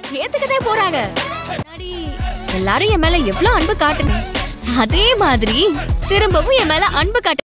ஏத்துக்கதே போறாங்க முன்னாடி எல்லாரும் என் மேல எவ்வளவு அன்பு காட்டுங்க அதே மாதிரி திரும்பவும் என் மேல அன்பு காட்டு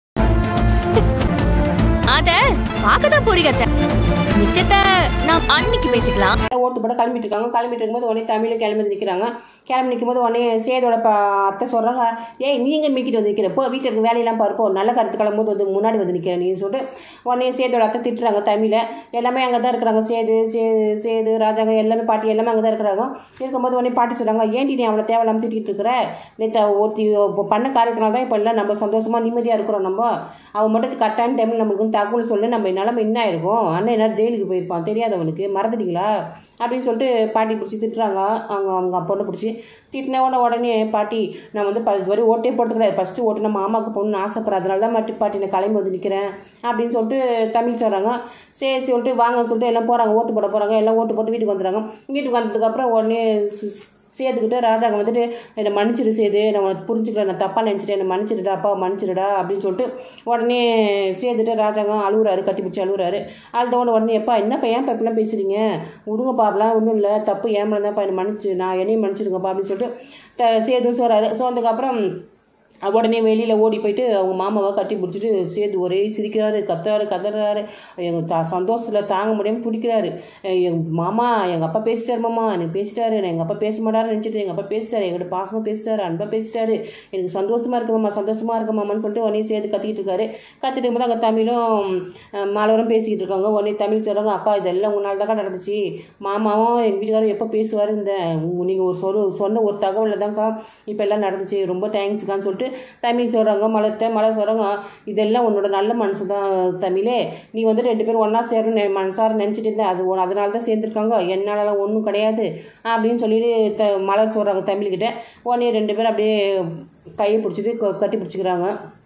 அத பார்க்கதான் போறீங்க அத்தை. மிச்சத்தை நான் அன்னைக்கு பேசிக்கலாம் ஓட்டு போட கிளம்பிட்டு இருக்காங்க கிளம்பிட்டு இருக்கும்போது உடனே தமிழும் கிளம்பி நிற்கிறாங்க கிளம்பி நிற்கும் போது உடனே சேதோட ப அத்தை சொல்கிறாங்க ஏய் நீ எங்கே மீக்கிட்டு வந்து நிற்கிற போ வீட்டில் இருக்க வேலையெல்லாம் பாருப்போ நல்ல கருத்து கிளம்பும்போது வந்து முன்னாடி வந்து நிற்கிற நீ சொல்லிட்டு உடனே சேதோட அத்தை திட்டுறாங்க தமிழை எல்லாமே அங்கே தான் இருக்கிறாங்க சேது சேது சேது ராஜாங்க எல்லாமே பாட்டி எல்லாமே அங்கே தான் இருக்கிறாங்க இருக்கும்போது உடனே பாட்டி சொல்கிறாங்க ஏன்டி நீ அவளை தேவையில்லாமல் திட்டிகிட்டு இருக்கிற நேற்று ஒருத்தி இப்போ பண்ண காரியத்தினால தான் இப்போ எல்லாம் நம்ம சந்தோஷமாக நிம்மதியாக இருக்கிறோம் நம்ம அவன் மட்டும் கரெக்டான டைமில் நம்மளுக்கு வந்து தகவல் சொல்லு நம்ம நிலமை என்ன ஆயிருக்கும் அண்ணன் என்ன ஜெயிலுக்கு போயிருப்பான் தெரியாதவனுக்கு மறந்துட்டீங்களா அப்படின்னு சொல்லிட்டு பாட்டி பிடிச்சி திட்டுறாங்க அவங்க அவங்க பொண்ணை பிடிச்சி திட்டின உடனே உடனே பாட்டி நான் வந்து ப- இதுவரை ஓட்டே போட்டு கிடையாது ஃபஸ்ட்டு ஓட்டு நம்ம மாமாவுக்கு பொண்ணு ஆசைப்படுறேன் அதனால தான் மாட்டி பாட்டி நான் கிளம்பி வந்து நிற்கிறேன் அப்படின்னு சொல்லிட்டு தமிழ் சொல்கிறாங்க சரி சொல்லிட்டு வாங்கன்னு சொல்லிட்டு எல்லாம் போகிறாங்க ஓட்டு போட போகிறாங்க எல்லாம் ஓட்டு போட்டு வீட்டுக்கு வந்துடுறாங்க வீட்டுக்கு வந்ததுக்கப்புறம் உடனே ஸ்- சேதுக்கிட்ட ராஜாங்க வந்துட்டு என்னை மன்னிச்சிடு சேது நான் உனக்கு புரிஞ்சுக்கிறேன் நான் தப்பாக நினச்சிட்டேன் என்னை மன்னிச்சிடுடா அப்பா மன்னிச்சிடுடா அப்படின்னு சொல்லிட்டு உடனே சேதுட்டு ராஜாங்க அழுகுறாரு கட்டி பிடிச்சி அழுகுறாரு அழுத உடனே உடனே எப்பா என்னப்பா ஏன் இப்படிலாம் பேசுறீங்க விடுங்கப்பா அப்படிலாம் ஒன்றும் இல்லை தப்பு ஏன் மேலே தான்ப்பா என்னை மன்னிச்சு நான் என்னையும் மன்னிச்சிடுங்கப்பா அப்படின்னு சொல்லிட்டு த சேதும் சொல்கிறாரு ஸோ அதுக்கப்புறம் உடனே வெளியில் ஓடி போயிட்டு அவங்க மாமாவை கட்டி பிடிச்சிட்டு சேர்த்து ஒரே சிரிக்கிறாரு கத்துறாரு கதறாரு எங்கள் தா சந்தோஷத்தில் தாங்க முடியாமல் பிடிக்கிறாரு எங்கள் மாமா எங்கள் அப்பா பேசிட்டாரு மாமா எனக்கு பேசிட்டாரு நான் எங்கள் அப்பா பேச மாட்டாருன்னு நினச்சிட்டு எங்கள் அப்பா பேசிட்டாரு எங்கிட்ட பாசமாக பேசிட்டாரு அன்பாக பேசிட்டாரு எனக்கு சந்தோஷமாக இருக்கு மாமா சந்தோஷமாக இருக்கு மாமான்னு சொல்லிட்டு உடனே சேர்த்து கத்திக்கிட்டு இருக்காரு கத்திட்டு இருக்கும்போது அங்கே தமிழும் அஹ், மாலவரும் பேசிக்கிட்டு இருக்காங்க உடனே தமிழ் சொல்கிறாங்க அக்கா இதெல்லாம் உங்களால் தான் நடந்துச்சு மாமாவும் எங்கள் வீட்டுக்காரரும் எப்போ பேசுவார் இந்த நீங்கள் ஒரு சொல் சொன்ன ஒரு தகவலில் தான்க்கா இப்போ எல்லாம் நடந்துச்சு ரொம்ப தேங்க்ஸ்க்கான்னு சொல்லிட்டு தமிழ் சொல்கிறாங்க மலர்த்த மலர் சொல்கிறாங்க இதெல்லாம் உன்னோட நல்ல மனசு தான் தமிழே நீ வந்து ரெண்டு பேரும் ஒன்றா சேரணும் மனசார நினச்சிட்டு இருந்தேன் அது உன் அதனால தான் சேர்ந்துருக்காங்க என்னாலலாம் ஒன்றும் கிடையாது அப்படின்னு சொல்லிட்டு த மலர் சொல்கிறாங்க தமிழ்கிட்ட உடனே ரெண்டு பேரும் அப்படியே கையை பிடிச்சிட்டு கட்டி பிடிச்சிக்கிறாங்க